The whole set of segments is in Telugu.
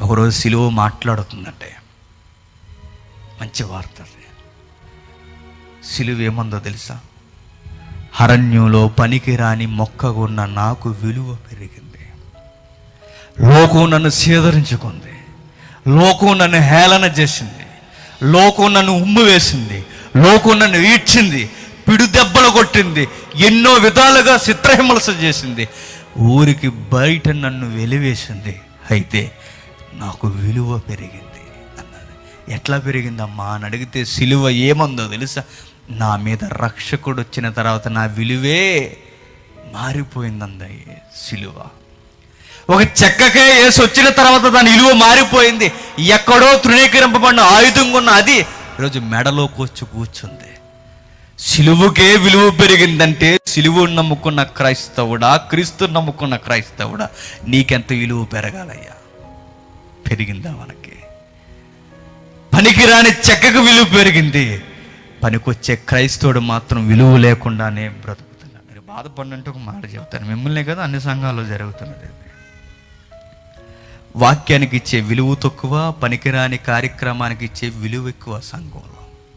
ఒకరోజు సిలువ మాట్లాడుతుందంటే మంచి వార్త అది సిలువ ఏమందో తెలుసా అరణ్యంలో పనికిరాని మొక్కగా ఉన్న నాకు విలువ పెరిగింది లోకం నన్ను సేదరించుకుంది లోకం నన్ను హేళన చేసింది లోకం నన్ను ఉమ్ము వేసింది లోకం నన్ను ఈడ్చింది పిడు దెబ్బలు కొట్టింది ఎన్నో విధాలుగా చిత్రహింస చేసింది ఊరికి బయట నన్ను వెలివేసింది అయితే నాకు విలువ పెరిగింది అన్నది ఎట్లా పెరిగిందమ్మా అని అడిగితే సిలువ ఏమందో తెలుసా నా మీద రక్షకుడు వచ్చిన తర్వాత నా విలువే మారిపోయిందంది సిలువ ఒక చెక్కకే వేసి వచ్చిన తర్వాత దాని విలువ మారిపోయింది ఎక్కడో తృణీకరింపబడిన ఆయుధంగా ఉన్న అది ఈరోజు మెడలోకి వచ్చి కూర్చుంది సిలువుకే విలువ పెరిగిందంటే సిలువును నమ్ముకున్న క్రైస్తవుడా క్రీస్తు నమ్ముకున్న క్రైస్తవుడా నీకెంత విలువ పెరగాలయ్యా పెరిగిందా మనకి పనికిరాని చెక్కకు విలువ పెరిగింది పనికొచ్చే క్రైస్తవుడు మాత్రం విలువ లేకుండానే బ్రతుకుతున్నాడు మీరు బాధపడినట్టు ఒక మాట చెప్తాను మిమ్మల్ని కదా అన్ని సంఘాల్లో జరుగుతున్నది ఇది. వాక్యానికి ఇచ్చే విలువ తక్కువ పనికిరాని కార్యక్రమానికి ఇచ్చే విలువ ఎక్కువ సంఘంలో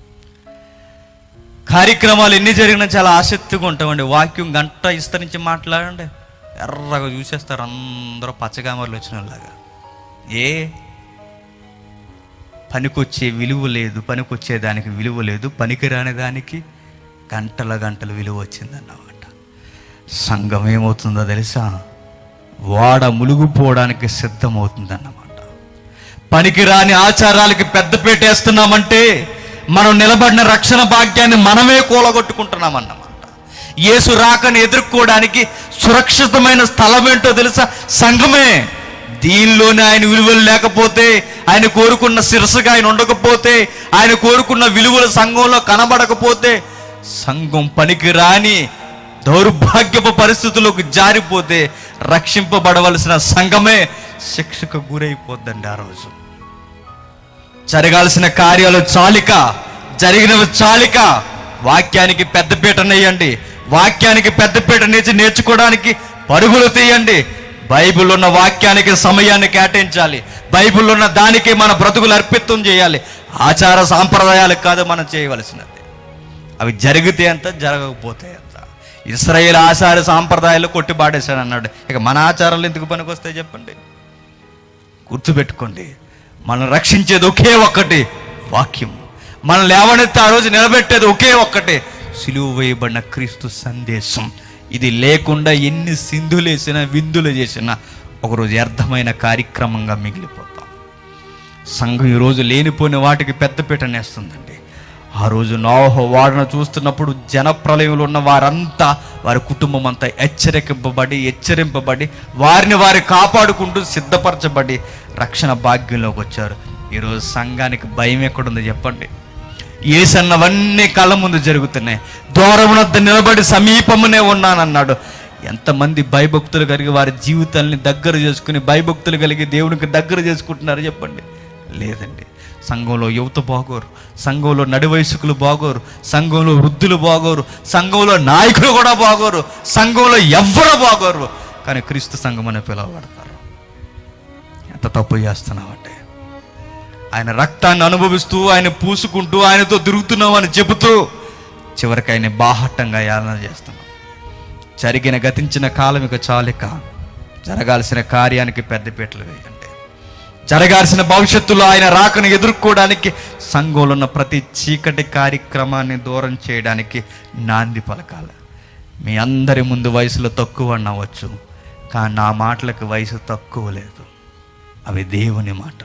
కార్యక్రమాలు ఎన్ని జరిగినా చాలా ఆసక్తిగా ఉంటామండి వాక్యం గంట విస్తరించి మాట్లాడండి ఎర్రగా చూసేస్తారు అందరూ పచ్చగామర్లు వచ్చిన వాళ్ళలాగా ఏ పనికొచ్చే విలువ లేదు పనికొచ్చే దానికి విలువ లేదు పనికిరాని దానికి గంటల గంటల విలువ వచ్చిందన్నమాట సంఘం ఏమవుతుందో తెలుసా వాడ ములుగుపోవడానికి సిద్ధమవుతుందన్నమాట పనికిరాని ఆచారాలకి పెద్ద వేస్తున్నామంటే మనం నిలబడిన రక్షణ భాగ్యాన్ని మనమే కూలగొట్టుకుంటున్నామన్నమాట యేసు రాకని ఎదుర్కోవడానికి సురక్షితమైన స్థలం ఏంటో తెలుసా సంఘమే దీనిలోనే ఆయన విలువలు లేకపోతే ఆయన కోరుకున్న శిరసగా ఆయన ఉండకపోతే ఆయన కోరుకున్న విలువల సంఘంలో కనబడకపోతే సంఘం పనికి రాని దౌర్భాగ్యపు పరిస్థితుల్లోకి జారిపోతే రక్షింపబడవలసిన సంఘమే శిక్షకు గురైపోద్దండి ఆ రోజు జరగాల్సిన కార్యాలు చాలిక జరిగినవి చాలిక వాక్యానికి పెద్దపీటనేయండి వాక్యానికి పెద్దపీట నేర్చి నేర్చుకోవడానికి పరుగులు తీయండి బైబిల్ ఉన్న వాక్యానికి సమయాన్ని కేటాయించాలి బైబిల్ ఉన్న దానికి మన బ్రతుకులు అర్పిత్వం చేయాలి ఆచార సాంప్రదాయాలకు కాదు మనం చేయవలసినది అవి జరిగితే ఎంత జరగకపోతే ఎంత ఇస్రాయేల్ ఆచార సాంప్రదాయాలు కొట్టిపాడేశాడు అన్నాడు ఇక మన ఆచారాలు ఎందుకు పనికొస్తాయి చెప్పండి గుర్తుపెట్టుకోండి మనం రక్షించేది ఒకే ఒక్కటి వాక్యం మనం లేవనెత్తి ఆ రోజు నిలబెట్టేది ఒకే ఒక్కటే సిలువ వేయబడిన క్రీస్తు సందేశం ఇది లేకుండా ఎన్ని సింధులు వేసినా విందులు చేసినా ఒకరోజు వ్యర్థమైన కార్యక్రమంగా మిగిలిపోతాం సంఘం ఈరోజు లేనిపోయిన వాటికి పెద్దపీట నేస్తుందండి ఆ రోజు నోహ వాడను చూస్తున్నప్పుడు జనప్రలయంలో ఉన్న వారంతా వారి కుటుంబం అంతా హెచ్చరికింపబడి హెచ్చరింపబడి వారిని వారి కాపాడుకుంటూ సిద్ధపరచబడి రక్షణ భాగ్యంలోకి వచ్చారు ఈరోజు సంఘానికి భయం ఎక్కడుందో చెప్పండి ఏసన్నవన్నీ కళ్ళ ముందు జరుగుతున్నాయి దూరమునద్ద నిలబడి సమీపమునే ఉన్నానన్నాడు ఎంతమంది భయభక్తులు కలిగి వారి జీవితాల్ని దగ్గర చేసుకుని భయభక్తులు కలిగి దేవునికి దగ్గర చేసుకుంటున్నారు చెప్పండి లేదండి సంఘంలో యువత బాగోరు సంఘంలో నడి వయసుకులు బాగోరు సంఘంలో వృద్ధులు బాగోరు సంఘంలో నాయకులు కూడా బాగోరు సంఘంలో ఎవ్వరు బాగోరు కానీ క్రీస్తు సంఘం అని పిలువబడతారు ఎంత తప్పు చేస్తున్నామంటే ఆయన రక్తాన్ని అనుభవిస్తూ ఆయన పూసుకుంటూ ఆయనతో తిరుగుతున్నాం అని చెబుతూ చివరికి ఆయన బాహట్టంగా యాలన చేస్తున్నాం జరిగిన గతించిన కాలం ఇక చాలిక జరగాల్సిన కార్యానికి పెద్దపీటలు వేయండి జరగాల్సిన భవిష్యత్తులో ఆయన రాకను ఎదుర్కోవడానికి సంఘంలో ఉన్న ప్రతి చీకటి కార్యక్రమాన్ని దూరం చేయడానికి నాంది పలకాలి మీ అందరి ముందు వయసులో తక్కువ అన్నవచ్చు కానీ నా మాటలకు వయసు తక్కువ లేదు అవి దేవుని మాటలు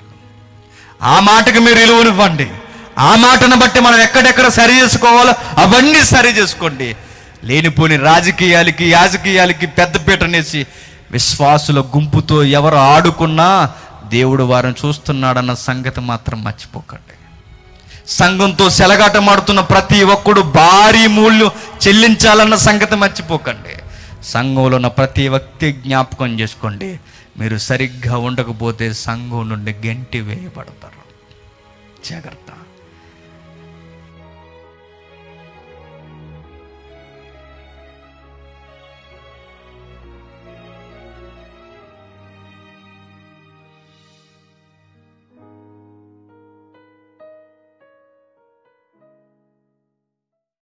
ఆ మాటకు మీరు విలువనివ్వండి ఆ మాటను బట్టి మనం ఎక్కడెక్కడ సరి చేసుకోవాలో అవన్నీ సరి చేసుకోండి లేనిపోని రాజకీయాలకి యాజకీయాలకి పెద్దపీటనేసి విశ్వాసుల గుంపుతో ఎవరు ఆడుకున్నా దేవుడు వారిని చూస్తున్నాడన్న సంగతి మాత్రం మర్చిపోకండి సంఘంతో సెలగాటమాడుతున్న ప్రతి ఒక్కడు భారీ మూల్యం చెల్లించాలన్న సంగతి మర్చిపోకండి సంఘంలో ఉన్న ప్రతి వ్యక్తి జ్ఞాపకం చేసుకోండి మీరు సరిగ్గా ఉండకపోతే సంఘం నుండి గెంటి వేయబడతారు జాగ్రత్త